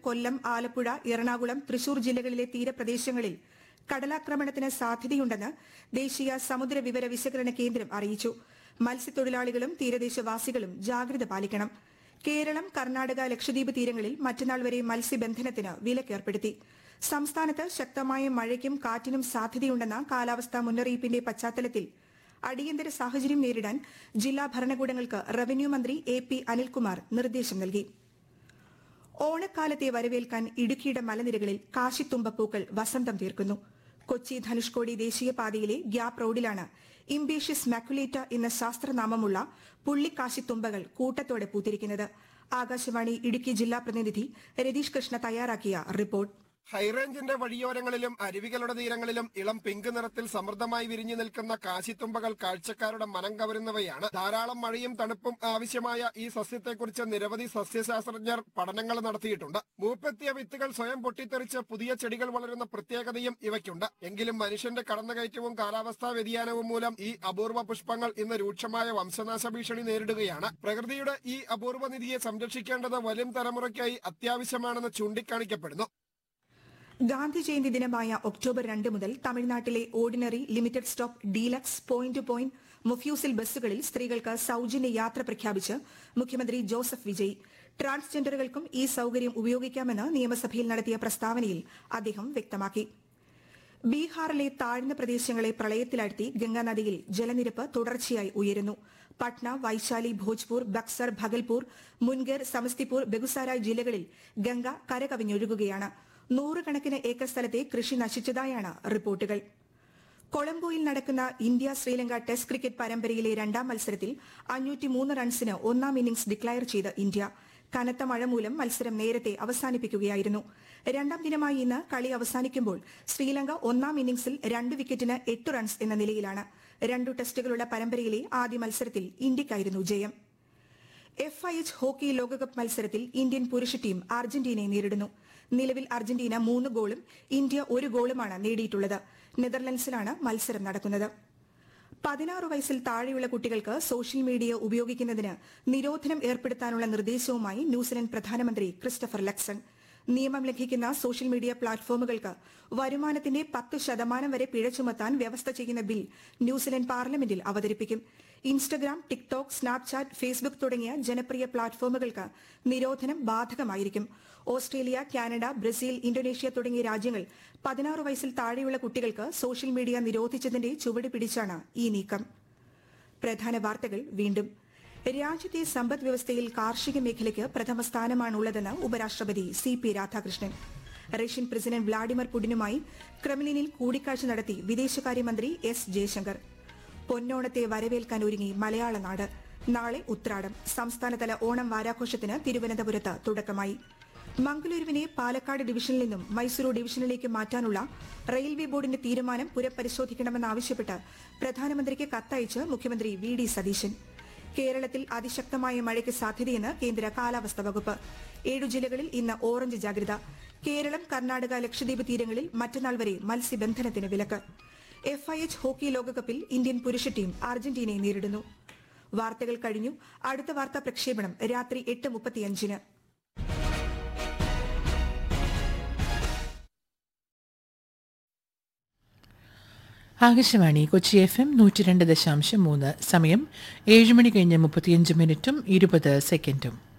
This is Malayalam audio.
കൊല്ലം ആലപ്പുഴ എറണാകുളം തൃശൂർ ജില്ലകളിലെ തീരപ്രദേശങ്ങളിൽ കടലാക്രമണത്തിന് സാധ്യതയുണ്ടെന്ന് ദേശീയ സമുദ്ര വിവര വിശകലന കേന്ദ്രം അറിയിച്ചു മത്സ്യത്തൊഴിലാളികളും തീരദേശവാസികളും ജാഗ്രത പാലിക്കണം കേരളം കർണാടക ലക്ഷദ്വീപ് തീരങ്ങളിൽ മറ്റന്നാൾ വരെ മത്സ്യബന്ധനത്തിന് വിലക്കേർപ്പെടുത്തി സംസ്ഥാനത്ത് ശക്തമായ മഴയ്ക്കും കാറ്റിനും സാധ്യതയുണ്ടെന്ന കാലാവസ്ഥാ മുന്നറിയിപ്പിന്റെ പശ്ചാത്തലത്തിൽ അടിയന്തര സാഹചര്യം നേരിടാൻ ജില്ലാ ഭരണകൂടങ്ങൾക്ക് റവന്യൂ മന്ത്രി എ പി അനിൽകുമാർ നിർദ്ദേശം നൽകി ഓണക്കാലത്തെ വരവേൽക്കാൻ ഇടുക്കിയുടെ മലനിരകളിൽ കാശിത്തുമ്പപ്പൂക്കൾ വസന്തം തീർക്കുന്നു കൊച്ചി ധനുഷ്കോടി ദേശീയപാതയിലെ ഗ്യാപ് റോഡിലാണ് ഇംബേഷ്യസ് മാക്കുലേറ്റ എന്ന ശാസ്ത്രനാമമുള്ള പുള്ളിക്കാശിത്തുമ്പകൾ കൂട്ടത്തോടെ പൂത്തിരിക്കുന്നത് ആകാശവാണി ഇടുക്കി ജില്ലാ പ്രതിനിധി രതീഷ് കൃഷ്ണ തയ്യാറാക്കിയ റിപ്പോർട്ട് ഹൈറേഞ്ചിന്റെ വഴിയോരങ്ങളിലും അരുവികളുടെ തീരങ്ങളിലും ഇളം പിങ്ക് നിറത്തിൽ സമൃദ്ധമായി വിരിഞ്ഞു നിൽക്കുന്ന കാശിത്തുമ്പകൾ കാഴ്ചക്കാരുടെ മനം കവരുന്നവയാണ് ധാരാളം മഴയും തണുപ്പും ആവശ്യമായ ഈ സസ്യത്തെക്കുറിച്ച് നിരവധി സസ്യശാസ്ത്രജ്ഞർ പഠനങ്ങൾ നടത്തിയിട്ടുണ്ട് മൂപ്പെത്തിയ വിത്തുകൾ സ്വയം പൊട്ടിത്തെറിച്ച് പുതിയ ചെടികൾ വളരുന്ന പ്രത്യേകതയും ഇവയ്ക്കുണ്ട് എങ്കിലും മനുഷ്യന്റെ കടന്നുകയറ്റവും കാലാവസ്ഥാ വ്യതിയാനവും മൂലം ഈ അപൂർവ പുഷ്പങ്ങൾ ഇന്ന് രൂക്ഷമായ വംശനാശ ഭീഷണി നേരിടുകയാണ് പ്രകൃതിയുടെ ഈ അപൂർവ നിധിയെ സംരക്ഷിക്കേണ്ടത് വരും തലമുറയ്ക്കായി അത്യാവശ്യമാണെന്ന് ചൂണ്ടിക്കാണിക്കപ്പെടുന്നു ഗാന്ധി ജയന്തി ദിനമായ ഒക്ടോബർ രണ്ട് മുതൽ തമിഴ്നാട്ടിലെ ordinary limited stop deluxe point to point mofussil ബസ്സുകളിൽ സ്ത്രീകൾക്ക് സൌജന്യ യാത്ര പ്രഖ്യാപിച്ച് മുഖ്യമന്ത്രി ജോസഫ് വിജയ് ട്രാൻസ്ജെൻഡറുകൾക്കും ഈ സൌകര്യം ഉപയോഗിക്കാമെന്ന് നിയമസഭയിൽ നടത്തിയ പ്രസ്താവനയിൽ അദ്ദേഹം വ്യക്തമാക്കി ബീഹാറിലെ താഴ്ന്ന പ്രദേശങ്ങളെ പ്രളയത്തിലാഴ്ത്തി ഗംഗാനദിയിൽ ജലനിരപ്പ് തുടർച്ചയായി ഉയരുന്നു പട്ന വൈശാലി ഭോജ്പൂർ ബക്സർ ഭഗൽപൂർ മുൻഗർ സമസ്തിപൂർ ബെഗുസാരായ് ജില്ലകളിൽ ഗംഗ കരകവിഞ്ഞൊഴുകുകയാണ് നൂറുകണക്കിന് ഏക്കർ സ്ഥലത്തെ കൃഷി നശിച്ചതായാണ് റിപ്പോർട്ടുകൾ കൊളംബോയിൽ നടക്കുന്ന ഇന്ത്യ ശ്രീലങ്ക ടെസ്റ്റ് ക്രിക്കറ്റ് പരമ്പരയിലെ രണ്ടാം മത്സരത്തിൽ അഞ്ഞൂറ്റിമൂന്ന് റൺസിന് ഒന്നാം ഇന്നിംഗ്സ് ഡിക്ലയർ ചെയ്ത് ഇന്ത്യ കനത്ത മഴ മൂലം മത്സരം നേരത്തെ അവസാനിപ്പിക്കുകയായിരുന്നു രണ്ടാം ദിനമായി ഇന്ന് കളി അവസാനിക്കുമ്പോൾ ശ്രീലങ്ക ഒന്നാം ഇന്നിംഗ്സിൽ രണ്ട് വിക്കറ്റിന് എട്ട് റൺസ് എന്ന നിലയിലാണ് രണ്ടു ടെസ്റ്റുകളുള്ള പരമ്പരയിലെ ആദ്യ മത്സരത്തിൽ ഇന്ത്യയ്ക്കായിരുന്നു ജയം എഫ് ഐ എച്ച് ഹോക്കി ലോകകപ്പ് മത്സരത്തിൽ ഇന്ത്യൻ പുരുഷ ടീം അർജന്റീനയെ നേരിടുന്നു നിലവിൽ അർജന്റീന മൂന്ന് ഗോളും ഇന്ത്യ ഒരു ഗോളുമാണ് നേടിയിട്ടുള്ളത് നെതർലൻഡ്സിലാണ് മത്സരം നടക്കുന്നത് പതിനാറ് വയസ്സിൽ താഴെയുള്ള കുട്ടികൾക്ക് സോഷ്യൽ മീഡിയ ഉപയോഗിക്കുന്നതിന് നിരോധനം ഏർപ്പെടുത്താനുള്ള നിർദ്ദേശവുമായി ന്യൂസിലൻഡ് പ്രധാനമന്ത്രി ക്രിസ്റ്റഫർ ലക്സൺ നിയമം ലംഘിക്കുന്ന സോഷ്യൽ മീഡിയ പ്ലാറ്റ്ഫോമുകൾക്ക് വരുമാനത്തിന്റെ പത്ത് ശതമാനം വരെ പിഴ ചുമത്താൻ വ്യവസ്ഥ ചെയ്യുന്ന ബിൽ ന്യൂസിലൻഡ് പാർലമെന്റിൽ അവതരിപ്പിക്കും ഇൻസ്റ്റഗ്രാം ടിക്ടോക്ക് സ്നാപ്ചാറ്റ് ഫേസ്ബുക്ക് തുടങ്ങിയ ജനപ്രിയ പ്ലാറ്റ്ഫോമുകൾക്ക് നിരോധനം ബാധകമായിരിക്കും ഓസ്ട്രേലിയ കാനഡ ബ്രസീൽ ഇന്തോനേഷ്യ തുടങ്ങിയ രാജ്യങ്ങൾ പതിനാറ് വയസ്സിൽ താഴെയുള്ള കുട്ടികൾക്ക് സോഷ്യൽ മീഡിയ നിരോധിച്ചതിന്റെ ചുവട് പിടിച്ചാണ് ഈ നീക്കം പ്രധാന വാർത്തകൾ വീണ്ടും രാജ്യത്തെ സമ്പദ് വ്യവസ്ഥയിൽ കാർഷിക മേഖലയ്ക്ക് പ്രഥമ സ്ഥാനമാണുള്ളതെന്ന് ഉപരാഷ്ട്രപതി C P Radhakrishnan Russian president Vladimir പുടിനുമായി ക്രെംലിനിൽ കൂടിക്കാഴ്ച നടത്തി വിദേശകാര്യമന്ത്രി എസ് ജയശങ്കർ പൊന്നോണത്തെ വരവേൽക്കാൻ ഒരുങ്ങി മലയാള നാട് നാളെ ഉത്രാടം സംസ്ഥാനതല ഓണം വാരാഘോഷത്തിന് തിരുവനന്തപുരത്ത് തുടക്കമായി മംഗളൂരുവിനെ പാലക്കാട് ഡിവിഷനിൽ നിന്നും മൈസൂരു ഡിവിഷനിലേക്ക് മാറ്റാനുള്ള റെയിൽവേ ബോർഡിന്റെ തീരുമാനം പുനഃപരിശോധിക്കണമെന്നാവശ്യപ്പെട്ട് പ്രധാനമന്ത്രിക്ക് കത്തയച്ച് മുഖ്യമന്ത്രി വി ഡി സതീശൻ കേരളത്തിൽ അതിശക്തമായ മഴയ്ക്ക് സാധ്യതയെന്ന് കേന്ദ്ര കാലാവസ്ഥാ വകുപ്പ് ഏഴു ജില്ലകളിൽ ഇന്ന് ഓറഞ്ച് ജാഗ്രത കേരളം കർണാടക ലക്ഷദ്വീപ് തീരങ്ങളിൽ മറ്റന്നാൾ വരെ മത്സ്യബന്ധനത്തിന് വിലക്ക് എഫ് ഐ എച്ച് ഹോക്കി ലോകകപ്പിൽ ഇന്ത്യൻ പുരുഷ ടീം അർജന്റീനയെ നേരിടുന്നു വാർത്തകൾ കഴിഞ്ഞു അടുത്ത വാർത്താ പ്രക്ഷേപണം രാത്രി എട്ട് മുപ്പത്തിയഞ്ചിന് ആകാശവാണി കൊച്ചി എഫ് എം നൂറ്റി രണ്ട് ദശാംശം മൂന്ന് സമയം ഏഴ് മണി കഴിഞ്ഞ് മുപ്പത്തിയഞ്ച് മിനിറ്റും ഇരുപത് സെക്കൻഡും